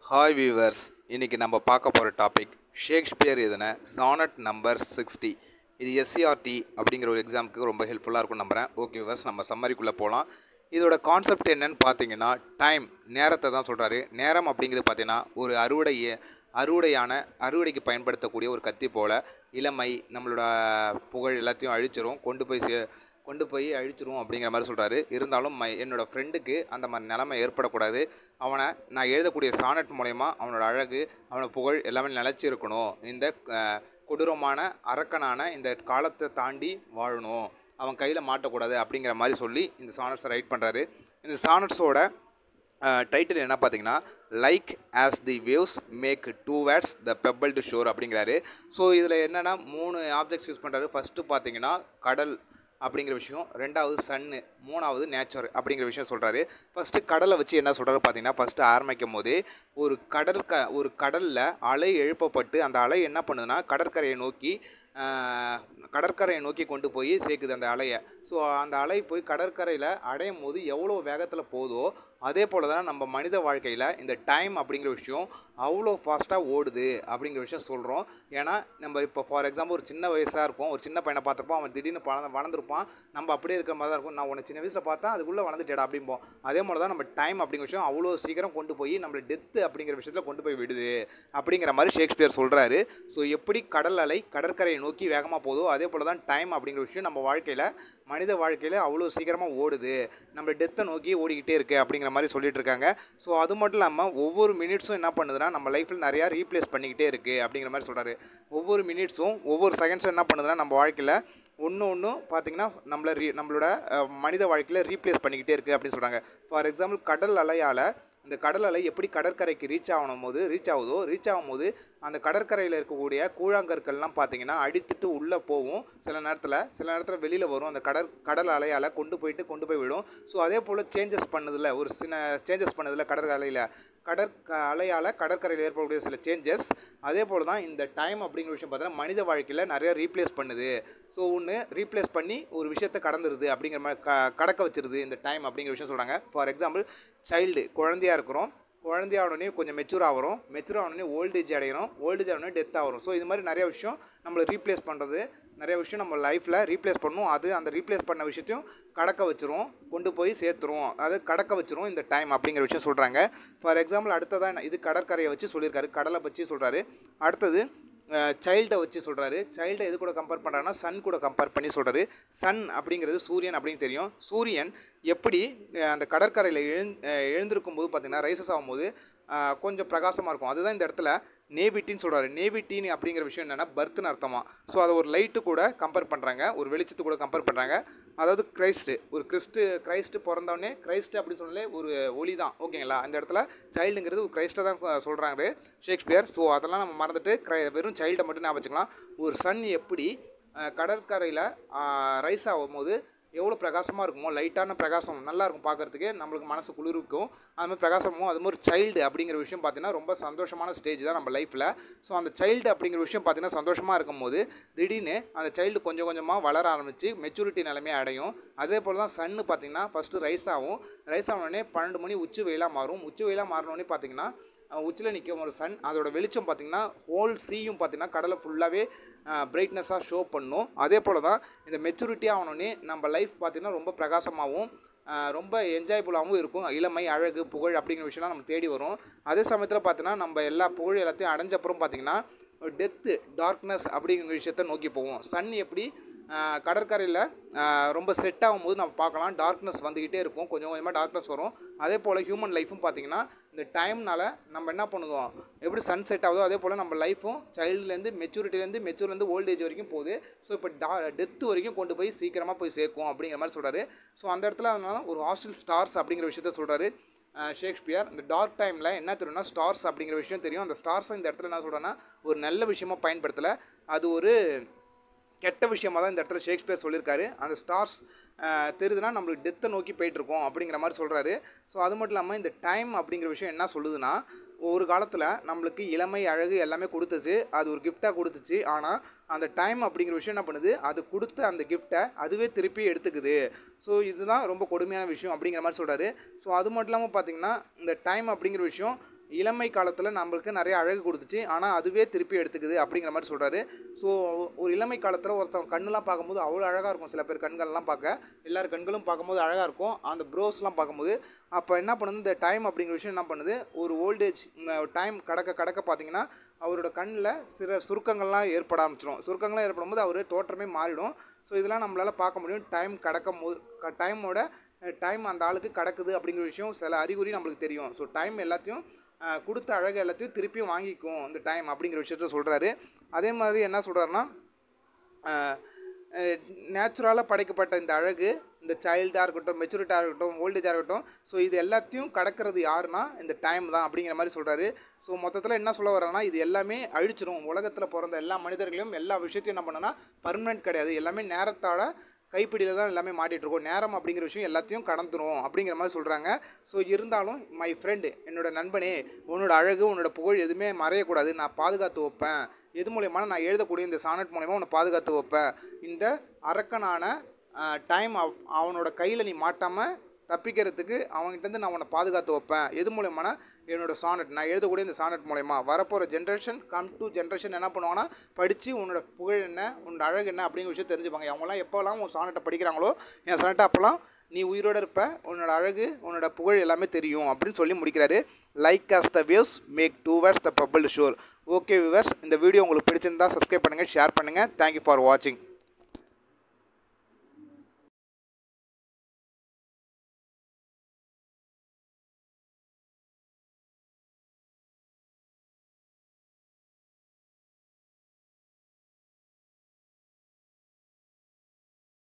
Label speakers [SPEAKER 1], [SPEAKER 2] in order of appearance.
[SPEAKER 1] hi viewers இன்றைக்கி நம்ம பார்க்க போகிற டாபிக் ஷேக்ஸ்பியர் எதுன சானட் நம்பர் சிக்ஸ்டி இது எஸ்சிஆர்டி அப்படிங்கிற ஒரு எக்ஸாமுக்கு ரொம்ப ஹெல்ப்ஃபுல்லாக இருக்கும் நம்புகிறேன் ஓகே வியூவர்ஸ் நம்ம சம்மரிக்குள்ளே போகலாம் இதோட கான்செப்ட் என்னன்னு பார்த்தீங்கன்னா டைம் நேரத்தை தான் சொல்கிறாரு நேரம் அப்படிங்கிறது பார்த்தீங்கன்னா ஒரு அறுவடையை அறுவடையான அறுவடைக்கு பயன்படுத்தக்கூடிய ஒரு கத்தி போல் இளமை நம்மளோட புகழ் எல்லாத்தையும் அழிச்சிரும் கொண்டு போய் சே கொண்டு போய் அழிச்சிரும் அப்படிங்கிற மாதிரி சொல்கிறாரு இருந்தாலும் மை என்னோட ஃப்ரெண்டுக்கு அந்த மாதிரி நிலைமை ஏற்படக்கூடாது அவனை நான் எழுதக்கூடிய சானட் மூலயமா அவனோட அழகு அவனோட புகழ் எல்லாமே நிலச்சி இருக்கணும் இந்த அஹ், கொடூரமான அரக்கனான இந்த காலத்தை தாண்டி வாழணும் அவன் கையில் மாட்டக்கூடாது அப்படிங்கிற மாதிரி சொல்லி இந்த சானட்ஸை ரைட் பண்ணுறாரு இந்த சானட்ஸோட டைட்டில் என்ன பார்த்தீங்கன்னா like as the waves make towards the pebbled shore அப்படிங்கிறாரு ஸோ இதில் என்னென்னா மூணு ஆப்ஜெக்ட்ஸ் யூஸ் பண்ணுறாரு ஃபஸ்ட்டு பார்த்தீங்கன்னா கடல் அப்படிங்கிற விஷயம் ரெண்டாவது சன்னு மூணாவது நேச்சர் அப்படிங்கிற விஷயம் சொல்கிறாரு ஃபஸ்ட்டு கடலை வச்சு என்ன சொல்கிறாரு பார்த்தீங்கன்னா ஃபஸ்ட்டு ஆரம்பிக்கும் போதே ஒரு கடல் க ஒரு கடலில் அலை எழுப்பப்பட்டு அந்த அலை என்ன பண்ணுதுன்னா கடற்கரையை நோக்கி ஆஹ், கடற்கரையை நோக்கி கொண்டு போய் சேர்க்குது அந்த அலையை ஸோ அந்த அலை போய் கடற்கரையில் அடையும் போது எவ்வளோ வேகத்தில் போதோ அதே போல் தான் நம்ம மனித வாழ்க்கையில் இந்த டைம் அப்படிங்கிற விஷயம் அவ்வளோ ஃபாஸ்ட்டாக ஓடுது அப்படிங்கிற விஷயம் சொல்கிறோம் ஏன்னா நம்ம இப்போ ஃபார் எக்ஸாம்பிள் ஒரு சின்ன வயசாக இருக்கும் ஒரு சின்ன பையனை பார்த்துருப்போம் அவன் திடீர்னு வளர்ந்து வளர்ந்துருப்பான் நம்ம அப்படியே இருக்கிற மாதிரி தான் இருக்கும் நான் உன்னை சின்ன வயசில் பார்த்தா அதுக்குள்ளே வளர்ந்துட்டேடா அப்படிம்போம் அதே போல் தான் நம்ம டைம் அப்படிங்கிற விஷயம் அவ்வளோ சீக்கிரம் கொண்டு போய் நம்மளை டெத்து அப்படிங்கிற விஷயத்தில் கொண்டு போய் விடுது அப்படிங்கிற மாதிரி ஷேக்ஸ்பியர் சொல்கிறாரு ஸோ எப்படி கடல் அலை கடற்கரையை நோக்கி வேகமாக போதோ அதே போல் தான் டைம் அப்படிங்கிற விஷயம் நம்ம வாழ்க்கையில் மனித வாழ்க்கையில் அவ்வளோ சீக்கிரமாக ஓடுது நம்ம டெத்தை நோக்கி ஓடிக்கிட்டே இருக்கு அப்படிங்கிற மாதிரி சொல்லிட்டு இருக்காங்க ஸோ அது மட்டும் இல்லாமல் ஒவ்வொரு மினிட்ஸும் என்ன பண்ணுதுன்னா நம்ம லைஃப்பில் நிறையா ரீப்ளேஸ் பண்ணிக்கிட்டே இருக்குது அப்படிங்கிற மாதிரி சொல்கிறாரு ஒவ்வொரு மினிட்ஸும் ஒவ்வொரு செகண்ட்ஸும் என்ன பண்ணுதுன்னா நம்ம வாழ்க்கையில் ஒன்று ஒன்று பார்த்தீங்கன்னா நம்மளை ரீ நம்மளோட அஹ், மனித வாழ்க்கையில் ரீப்ளேஸ் பண்ணிக்கிட்டே இருக்குது அப்படின்னு சொல்கிறாங்க ஃபார் எக்ஸாம்பிள் கடல் அலையால் இந்த கடல் அலை எப்படி கடற்கரைக்கு ரீச் ஆகணும் போது ரீச் ஆகுதோ ரீச் ஆகும்போது அந்த கடற்கரையில் இருக்கக்கூடிய கூழாங்கற்கள்லாம் பார்த்தீங்கன்னா அடித்துட்டு உள்ளே போகும் சில நேரத்தில் சில நேரத்தில் வெளியில் வரும் அந்த கடல் கடல் அலையால் கொண்டு போயிட்டு கொண்டு போய் விடும் ஸோ அதே போல் சேஞ்சஸ் பண்ணதில்ல ஒரு சின்ன சேஞ்சஸ் பண்ணதில்ல கடல் அலையில் கடற் அலையால் கடற்கரையில் ஏற்படக்கூடிய சில சேஞ்சஸ் அதே போல் தான் இந்த டைம் அப்படிங்கிற விஷயம் பார்த்தீங்கன்னா மனித வாழ்க்கையில் நிறைய ரீப்ளேஸ் பண்ணுது ஸோ ஒன்று ரீப்ளேஸ் பண்ணி ஒரு விஷயத்தை கடந்துருது அப்படிங்கிற மாதிரி க கடக்க வச்சிருது இந்த டைம் அப்படிங்கிற விஷயம் சொல்கிறாங்க ஃபார் எக்ஸாம்பிள் சைல்டு குழந்தையா இருக்கிறோம் குழந்தையா உடனே கொஞ்சம் மெச்சூர் ஆகிறோம் மெச்சூர் ஆனோடனே ஓல்டேஜ் அடைகிறோம் ஓல்டேஜ் ஆனோடனே டெத் ஆகிறோம் ஸோ இது மாதிரி நிறைய விஷயம் நம்மளை ரீப்ளேஸ் பண்ணுறது நிறைய விஷயம் நம்ம லைஃப்பில் ரீப்ளேஸ் பண்ணும் அது அந்த ரீப்ளேஸ் பண்ண விஷயத்தையும் கடக்க வச்சிரும் கொண்டு போய் சேர்த்துரும் அது கடக்க வச்சிரும் இந்த டைம் அப்படிங்கிற விஷயம் சொல்கிறாங்க ஃபார் எக்ஸாம்பிள் அடுத்ததான் இது கடற்கரையை வச்சு சொல்லியிருக்காரு கடலை வச்சு சொல்கிறாரு அடுத்தது சைல்டை வச்சு சொல்கிறாரு சைல்டை எது கூட கம்பேர் பண்ணுறாருன்னா சன் கூட கம்பேர் பண்ணி சொல்கிறாரு சன் அப்படிங்கிறது சூரியன் அப்படின்னு தெரியும் சூரியன் எப்படி அஹ், அந்த கடற்கரையில் எழுந் அஹ், எழுந்திருக்கும் போது பார்த்தீங்கன்னா ரைசஸ் ஆகும்போது அஹ், கொஞ்சம் பிரகாசமாக இருக்கும் அதுதான் இந்த இடத்துல நேவிட்டின்னு சொல்கிறாரு நேவிட்டின் அப்படிங்கிற விஷயம் என்னென்னா பர்த்னு அர்த்தமா ஸோ அதை ஒரு லைட்டு கூட கம்பேர் பண்ணுறாங்க ஒரு வெளிச்சத்து கூட கம்பேர் பண்ணுறாங்க அதாவது கிரைஸ்ட்டு ஒரு கிறிஸ்ட்டு கிரைஸ்ட்டு பிறந்தவொடனே கிரைஸ்ட் அப்படின்னு சொன்னாலே ஒரு ஒளி தான் ஓகேங்களா அந்த இடத்துல சைல்டுங்கிறது ஒரு கிரைஸ்ட்டை தான் சொல்கிறாங்க ஷேக்ஸ்பியர் ஸோ அதெல்லாம் நம்ம மறந்துட்டு கிரை வெறும் சைல்டை மட்டும் ஞாபகம் வச்சுக்கலாம் ஒரு சன் எப்படி அஹ், கடற்கரையில் ரைஸ் ஆகும்போது எவ்வளோ பிரகாசமாக இருக்குமோ லைட்டான பிரகாசம் நல்லா இருக்கும் பார்க்கறதுக்கு நம்மளுக்கு மனசு குளிர்விக்கும் அது மாதிரி பிரகாசமும் அது மாதிரி சைல்டு அப்படிங்கிற விஷயம் பார்த்தீங்கன்னா ரொம்ப சந்தோஷமான ஸ்டேஜ் தான் நம்ம லைஃப்பில் ஸோ அந்த சைல்டு அப்படிங்கிற விஷயம் பார்த்தீங்கன்னா சந்தோஷமாக இருக்கும்போது திடீர்னு அந்த சைல்டு கொஞ்சம் கொஞ்சமாக வளர ஆரம்பித்து மெச்சூரிட்டி நிலைமையை அடையும் அதே போல் தான் சன்னு பார்த்தீங்கன்னா ஃபஸ்ட்டு ரைஸ் ஆகும் ரைஸ் ஆனோடனே பன்னெண்டு மணி உச்சி வெயிலாக மாறும் உச்சி வெயிலாக மாறினோடனே பார்த்தீங்கன்னா உச்சியில் நிற்கும் ஒரு சன் அதோட வெளிச்சம் பார்த்தீங்கன்னா ஹோல் சீயும் பார்த்தீங்கன்னா கடலை ஃபுல்லாகவே பிரைட்னஸாக ஷோ பண்ணும் அதே போல் தான் இந்த மெச்சூரிட்டி ஆகணுன்னே நம்ம லைஃப் பார்த்தீங்கன்னா ரொம்ப பிரகாசமாகவும் ஆஹ் ரொம்ப என்ஜாய்புல்லாகவும் இருக்கும் இளமை அழகு புகழ் அப்படிங்கிற விஷயம்லாம் நம்ம தேடி வரும் அதே சமயத்தில் பார்த்தீங்கன்னா நம்ம எல்லா புகழ் எல்லாத்தையும் அடைஞ்ச அப்புறம் பார்த்தீங்கன்னா டெத்து டார்க்னஸ் அப்படிங்கிற விஷயத்த நோக்கி போவோம் சன் எப்படி கடற்கரையில் ரொம்ப செட் ஆகும்போது நம்ம பார்க்கலாம் டார்க்னஸ் வந்துக்கிட்டே இருக்கும் கொஞ்சம் கொஞ்சமாக டார்க்னஸ் வரும் அதே போல் ஹியூமன் லைஃப்பும் பார்த்தீங்கன்னா இந்த டைம்னால நம்ம என்ன பண்ணுவோம் எப்படி சன் செட் ஆகுதோ அதே போல் நம்ம லைஃப்பும் சைல்டுலேருந்து மெச்சூரிட்டிலேருந்து மெச்சூர்லேருந்து ஓல்டேஜ் வரைக்கும் போகுது ஸோ இப்போ டா டெத்து வரைக்கும் கொண்டு போய் சீக்கிரமாக போய் சேர்க்கும் அப்படிங்கிற மாதிரி சொல்கிறாரு ஸோ அந்த இடத்துல அதனால ஒரு ஹாஸ்டல் ஸ்டார்ஸ் அப்படிங்கிற விஷயத்த சொல்கிறாரு ஷேக்ஸ்பியர் இந்த டார்க் டைமில் என்ன தெரியும்னா ஸ்டார்ஸ் அப்படிங்கிற விஷயம் தெரியும் அந்த ஸ்டார்ஸை இந்த இடத்துல என்ன சொல்கிறேன்னா ஒரு நல்ல விஷயமா பயன்படுத்தலை அது ஒரு கெட்ட விஷயமா தான் இந்த இடத்துல ஷேக்ஸ்பியர் சொல்லியிருக்காரு அந்த ஸ்டார்ஸ் தெரியுதுன்னா நம்மளுக்கு டெத்தை நோக்கி போயிட்டுருக்கோம் அப்படிங்கிற மாதிரி சொல்கிறாரு ஸோ அது மட்டும் இல்லாமல் இந்த டைம் அப்படிங்கிற விஷயம் என்ன சொல்லுதுன்னா ஒரு காலத்தில் நம்மளுக்கு இளமை அழகு எல்லாமே கொடுத்துச்சு அது ஒரு கிஃப்டாக கொடுத்துச்சு ஆனால் அந்த டைம் அப்படிங்கிற விஷயம் என்ன பண்ணுது அது கொடுத்த அந்த கிஃப்ட்டை அதுவே திருப்பி எடுத்துக்குது ஸோ இதுதான் ரொம்ப கொடுமையான விஷயம் அப்படிங்கிற மாதிரி சொல்கிறாரு ஸோ அது மட்டும் இல்லாமல் பார்த்தீங்கன்னா இந்த டைம் அப்படிங்கிற விஷயம் இளமை காலத்தில் நம்மளுக்கு நிறைய அழகு கொடுத்துச்சு ஆனால் அதுவே திருப்பி எடுத்துக்குது அப்படிங்கிற மாதிரி சொல்கிறாரு ஸோ ஒரு இளமை காலத்தில் ஒருத்தவங்க கண்ணெலாம் பார்க்கும்போது அவ்வளோ அழகாக இருக்கும் சில பேர் கண்கள்லாம் பார்க்க எல்லார் கண்களும் பார்க்கும்போது அழகாக இருக்கும் அந்த ப்ரோஸ்லாம் பார்க்கும்போது அப்போ என்ன பண்ணுது இந்த டைம் அப்படிங்கிற விஷயம் என்ன பண்ணுது ஒரு ஓல்டேஜ் டைம் கடக்க கடக்க பார்த்தீங்கன்னா அவரோட கண்ணில் சில சுருக்கங்கள்லாம் ஏற்பட ஆரம்பிச்சிடும் சுருக்கங்கள்லாம் ஏற்படும் போது அவர் தோற்றமே மாறிடும் ஸோ இதெல்லாம் நம்மளால் பார்க்க முடியும் டைம் கடக்கும் போது டைமோட டைம் அந்த ஆளுக்கு கடக்குது அப்படிங்கிற விஷயம் சில அறிகுறி நம்மளுக்கு தெரியும் ஸோ டைம் எல்லாத்தையும் அஹ், கொடுத்த அழகு எல்லாத்தையும் திருப்பியும் வாங்கிக்கும் இந்த டைம் அப்படிங்கிற விஷயத்த சொல்கிறாரு அதே மாதிரி என்ன சொல்கிறாருன்னா நேச்சுரலாக படைக்கப்பட்ட இந்த அழகு இந்த சைல்டாக இருக்கட்டும் மெச்சூரிட்டாக இருக்கட்டும் ஓல்டேஜாக இருக்கட்டும் ஸோ இது எல்லாத்தையும் கடக்கிறது யாருன்னா இந்த டைம் தான் அப்படிங்கிற மாதிரி சொல்கிறாரு ஸோ மொத்தத்தில் என்ன சொல்ல வர்றேன்னா இது எல்லாமே அழிச்சிரும் உலகத்தில் பிறந்த எல்லா மனிதர்களையும் எல்லா விஷயத்தையும் என்ன பண்ணனா பர்மனெண்ட் கிடையாது எல்லாமே நேரத்தோட கைப்பிடியில் தான் எல்லாமே மாட்டிட்டு இருக்கோம் நேரம் அப்படிங்கிற விஷயம் எல்லாத்தையும் கடந்துரும் அப்படிங்கிற மாதிரி சொல்கிறாங்க ஸோ இருந்தாலும் மை ஃப்ரெண்டு என்னோட நண்பனே உன்னோட அழகு உன்னோட புகழ் எதுவுமே மறையக்கூடாது நான் பாதுகாத்து வைப்பேன் எது மூலயமா நான் எழுதக்கூடிய இந்த சானட் மூலயமா உன்னை பாதுகாத்து வைப்பேன் இந்த அரக்கனான டைம் அவனோட கையில் நீ மாட்டாமல் தப்பிக்கிறதுக்கு அவன்கிட்டருந்து நான் உன்னை பாதுகாத்து வைப்பேன் எது மூலயமானா என்னோட சானட் நான் எழுதக்கூடிய இந்த சானட் மூலயமா வரப்போகிற ஜென்ரேஷன் கம் டு ஜென்ரேஷன் என்ன பண்ணுவாங்கன்னா படித்து உன்னோட புகழ் என்ன உன்னோட அழகு என்ன அப்படிங்கிற விஷயம் தெரிஞ்சுப்பாங்க அவங்களாம் எப்போல்லாம் உன் சானட்டை படிக்கிறாங்களோ என் சானட்டை அப்போல்லாம் நீ உயிரோடு இருப்ப உன்னோட அழகு உன்னோட புகழ் எல்லாமே தெரியும் அப்படின்னு சொல்லி முடிக்கிறாரு like as the views make to where's the bubble shore okay viewers இந்த வீடியோ உங்களுக்கு பிடிச்சிருந்தா சப்ஸ்கிரைப் பண்ணுங்கள் ஷேர் பண்ணுங்கள் தேங்க்யூ ஃபார் வாட்சிங்